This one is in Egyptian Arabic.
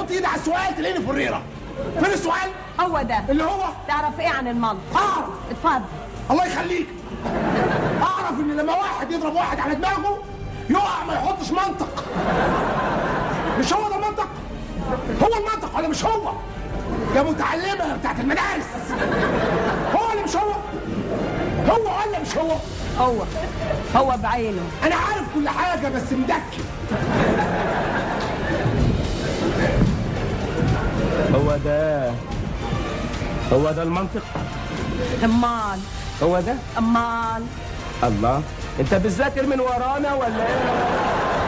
احط ايدي على السؤال تلاقيني فريره فين السؤال هو ده اللي هو تعرف ايه عن المنطق اعرف اتفضل الله يخليك اعرف ان لما واحد يضرب واحد على دماغه يقع ما يحطش منطق مش هو ده المنطق هو المنطق ولا مش هو يا متعلمه بتاعت المدارس هو ولا مش هو هو ولا مش هو هو هو بعينه انا عارف كل حاجه بس مدكي هو ده هو ده المنطق امال هو ده امال الله انت بتذاكر من ورانا ولا ايه